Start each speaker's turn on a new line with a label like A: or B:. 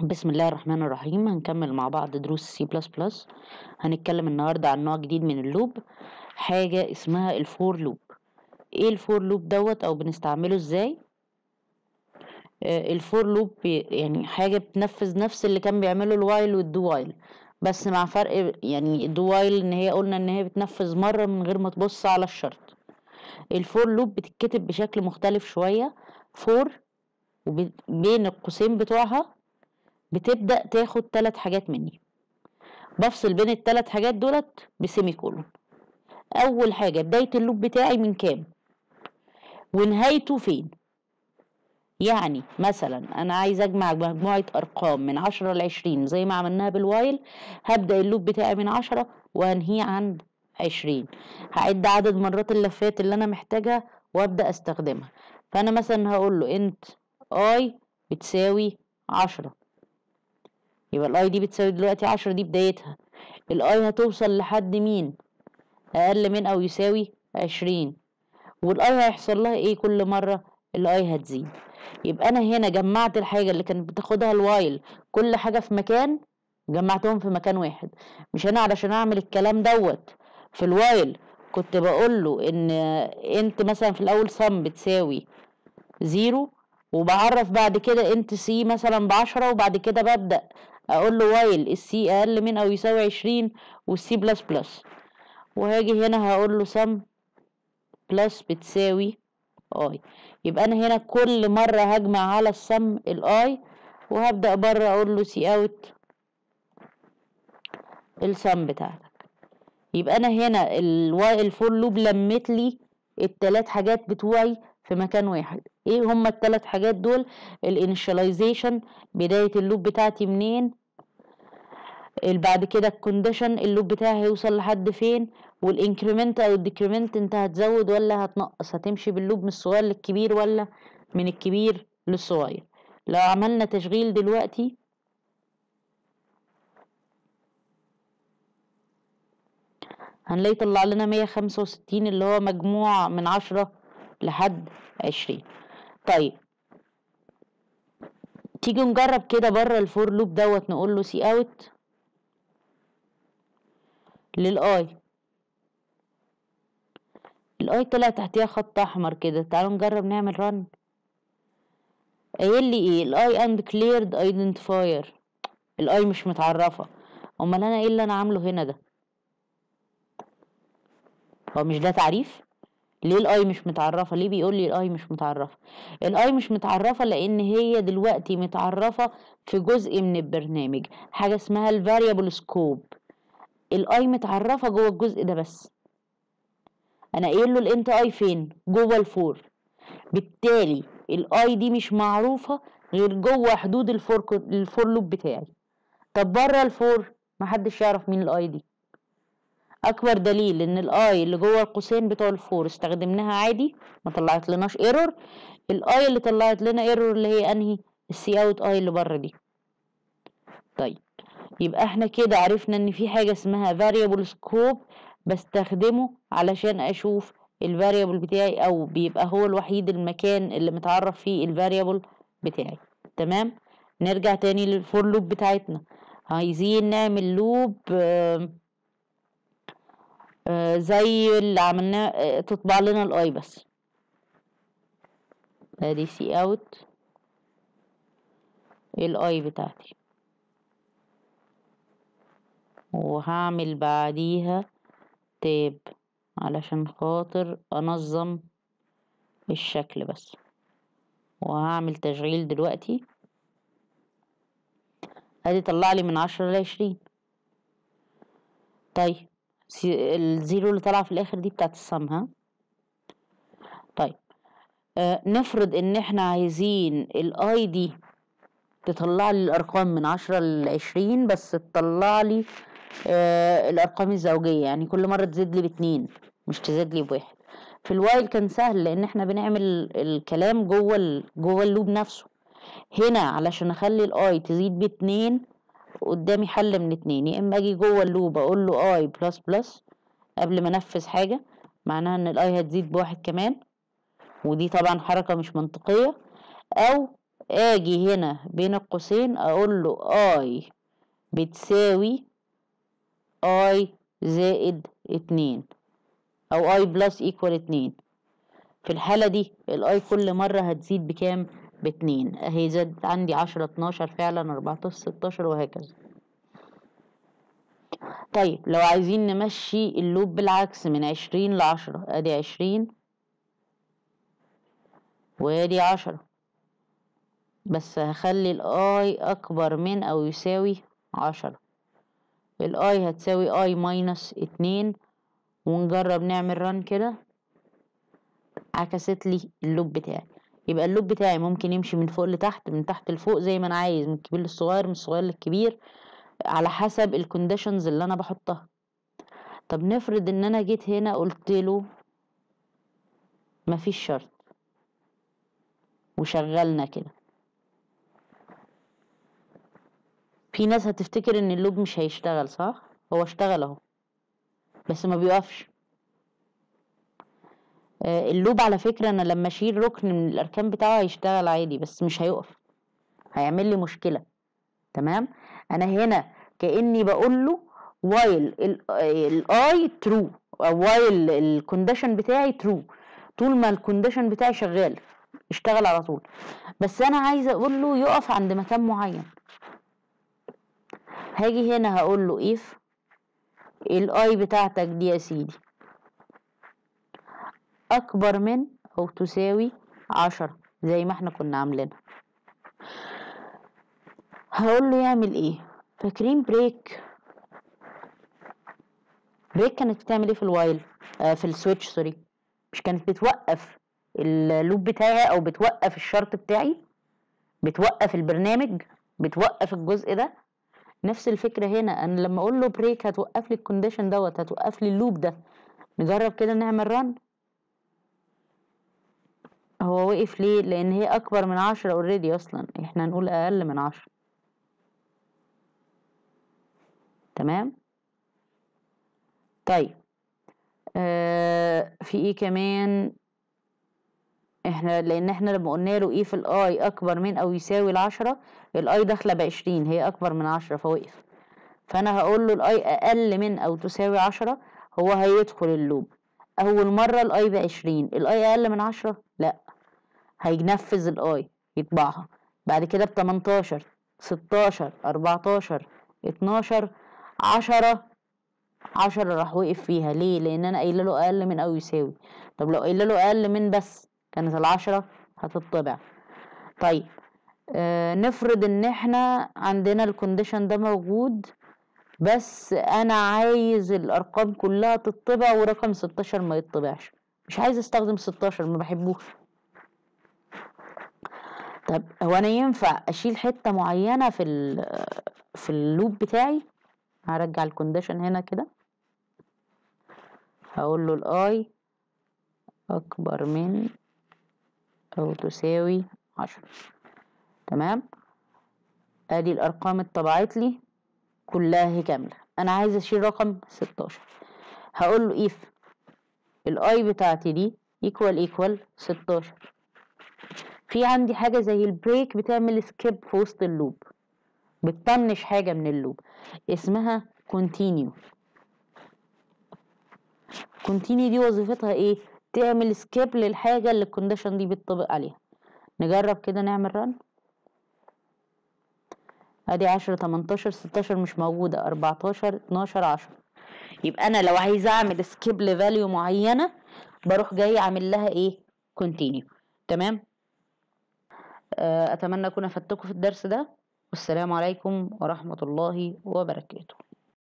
A: بسم الله الرحمن الرحيم هنكمل مع بعض دروس سي بلس بلس هنتكلم النهارده عن نوع جديد من اللوب حاجة اسمها الفور لوب ايه الفور لوب دوت او بنستعمله ازاي آه الفور لوب بي- يعني حاجة بتنفذ نفس اللي كان بيعمله الوايل والدو وايل بس مع فرق يعني الدو وايل ان هي قلنا ان هي بتنفذ مرة من غير ما تبص على الشرط الفور لوب بتتكتب بشكل مختلف شوية فور وبين القوسين بتوعها بتبدأ تاخد ثلاث حاجات مني بفصل بين الثلاث حاجات دولت بسيمي كولون اول حاجة بداية اللوب بتاعي من كام ونهايته فين يعني مثلا انا عايز اجمع مجموعة ارقام من عشرة لعشرين زي ما عملناها بالوايل هبدأ اللوب بتاعي من عشرة وهنهيه عند عشرين هعد عدد مرات اللفات اللي انا محتاجها وابدأ استخدمها فانا مثلا هقول له انت اي بتساوي عشرة يبقى الاي دي بتساوي دلوقتي عشرة دي بدايتها الاي هتوصل لحد مين اقل من او يساوي عشرين والاي هيحصل لها ايه كل مرة الاي هتزيد يبقى انا هنا جمعت الحاجة اللي كانت بتاخدها الوايل كل حاجة في مكان جمعتهم في مكان واحد مش انا علشان اعمل الكلام دوت في الوايل كنت بقول له ان انت مثلا في الاول سم بتساوي زيرو وبعرف بعد كده انت سي مثلا بعشرة وبعد كده ببدأ اقول له وايل السي اقل من او يساوي عشرين والسي بلس بلس وهاجي هنا هقول له سم بلس بتساوي اي يبقى انا هنا كل مرة هجمع على السم الاي وهبدأ بره اقول له سي اوت السم بتاعتك يبقى انا هنا الواي الفور لوب لمت لي التلات حاجات بتوعي في مكان واحد ايه هما التلات حاجات دول الانيشاليزيشن بداية اللوب بتاعتي منين ال- بعد كده الكونديشن اللوب بتاعي هيوصل لحد فين والانكريمنت او الديكريمنت انت هتزود ولا هتنقص هتمشي باللوب من الصغير للكبير ولا من الكبير للصغير لو عملنا تشغيل دلوقتي هنلاقي طلع لنا مية خمسة وستين اللي هو مجموع من عشرة لحد عشرين طيب تيجي نجرب كده بره الفور لوب دوت نقول له سي اوت للاي الاي طلع تحتيها خط احمر كده تعالوا نجرب نعمل رن قايل لي ايه الاي اند كليرد ايدنتيفاير الاي مش متعرفه امال انا ايه اللي انا عامله هنا ده هو مش ده تعريف ليه الاي مش متعرفه ليه بيقول لي الاي مش متعرفه الاي مش متعرفه لان هي دلوقتي متعرفه في جزء من البرنامج حاجه اسمها الفاريبل سكوب الاي متعرفه جوه الجزء ده بس انا قايل له الانت اي فين جوه الفور بالتالي الاي دي مش معروفه غير جوه حدود الفور كو- الفور لوب بتاعي طب بره الفور محدش يعرف مين الاي دي اكبر دليل ان الاي اللي جوه القوسين بتوع الفور استخدمناها عادي ما طلعت لناش ايرور الاي اللي طلعت لنا ايرور اللي هي انهي السي اوت اي اللي بره دي طيب يبقى احنا كده عرفنا ان في حاجه اسمها variable scope بستخدمه علشان اشوف الفاريبل بتاعي او بيبقى هو الوحيد المكان اللي متعرف فيه الفاريبل بتاعي تمام نرجع تاني للفور لوب بتاعتنا عايزين نعمل لوب آه آه زي اللي عملناه آه تطبع لنا الاي بس ادي سي اوت الاي بتاعتي وهعمل بعديها تاب علشان خاطر انظم الشكل بس وهعمل تشغيل دلوقتي ادي طلع لي من عشرة لعشرين طيب سي- الزيرو اللي طالعه في الاخر دي بتاعت السم ها طيب آه نفرض ان احنا عايزين الاي دي تطلع لي الارقام من عشرة لعشرين بس تطلع لي آه الارقام الزوجيه يعني كل مره تزيد لي باتنين مش تزيد لي بواحد في الوايل كان سهل لان احنا بنعمل الكلام جوه ال... جوه اللوب نفسه هنا علشان اخلي الاي تزيد باتنين قدامي حل من اتنين يا اما اجي جوه اللوب اقول له اي بلس بلس قبل ما انفذ حاجه معناها ان الاي هتزيد بواحد كمان ودي طبعا حركه مش منطقيه او اجي هنا بين القوسين اقول له اي بتساوي اي زائد اتنين او اي بلس ايكوال اتنين في الحالة دي الاي كل مرة هتزيد بكام باتنين اهي زاد عندي عشرة اتناشر فعلا اربعتاشر ستاشر وهكذا طيب لو عايزين نمشي اللوب بالعكس من عشرين لعشرة ادي عشرين وادي عشرة بس هخلي الاي اكبر من او يساوي عشرة الاي هتساوي اي ماينس اتنين ونجرب نعمل ران كده عكست لي اللوب بتاعي يبقى اللوب بتاعي ممكن يمشي من فوق لتحت من تحت لفوق زي ما انا عايز من الكبير للصغير من الصغير للكبير على حسب الكونديشنز اللي انا بحطها طب نفرض ان انا جيت هنا قلت له مفيش شرط وشغلنا كده في ناس هتفتكر ان اللوب مش هيشتغل صح هو اشتغل اهو بس ما بيقفش آه، اللوب على فكرة انا لما اشيل ركن من الاركان بتاعه هيشتغل عادي بس مش هيقف هيعمل لي مشكلة تمام انا هنا كاني بقول له while الاي ترو او while الكونديشن بتاعي ترو طول ما الكونديشن بتاعي شغال اشتغل على طول بس انا عايزه اقول له يقف عند مكان معين هاجي هنا هقول له if الاي بتاعتك دي يا سيدي اكبر من او تساوي عشرة زي ما احنا كنا عاملينها هقول له يعمل ايه فاكرين بريك بريك كانت بتعمل ايه في الوايل آه في السويتش سوري مش كانت بتوقف اللوب بتاعي او بتوقف الشرط بتاعي بتوقف البرنامج بتوقف الجزء ده نفس الفكره هنا انا لما اقول له بريك هتوقف لي الكونديشن دوت هتوقف لي اللوب ده نجرب كده نعمل رن هو وقف ليه لان هي اكبر من عشرة اوريدي اصلا احنا نقول اقل من عشرة تمام طيب آه في ايه كمان احنا لان احنا لما قلنا له ايه في الاي اكبر من او يساوي العشرة الاي داخله بعشرين هي اكبر من عشرة فوقف فانا هقول له الاي اقل من او تساوي عشرة هو هيدخل اللوب اول مرة الاي بعشرين الاي اقل من عشرة لا هينفذ الاي يطبعها بعد كده بتمنتاشر ستاشر اربعتاشر اتناشر عشرة عشرة راح وقف فيها ليه لان انا قايله له اقل من او يساوي طب لو قايله له اقل من بس كانت العشرة هتطبع طيب آه نفرض ان احنا عندنا الكونديشن ده موجود بس انا عايز الارقام كلها تطبع ورقم ستاشر ما يطبعش مش عايز استخدم ستاشر ما بحبوش طب هو انا ينفع اشيل حته معينه في ال في اللوب بتاعي هرجع الكونديشن هنا كده هقول له الاي اكبر من او تساوي عشرة تمام ادي الارقام اتطبعت لي كلها هي كامله انا عايز اشيل رقم ستاشر هقول له if الاي بتاعتي دي equal equal ستاشر في عندي حاجه زي البريك بتعمل سكيب في وسط اللوب بتطنش حاجه من اللوب اسمها continue continue دي وظيفتها ايه تعمل سكيب للحاجه اللي الكونديشن دي بتطبق عليها نجرب كده نعمل رن ادي عشرة تمنتاشر ستاشر مش موجودة اربعتاشر اتناشر عشرة يبقى انا لو عايزة اعمل سكيب لفاليو معينة بروح جاي اعمل لها ايه continue تمام اتمنى اكون افدتكم في الدرس ده والسلام عليكم ورحمة الله وبركاته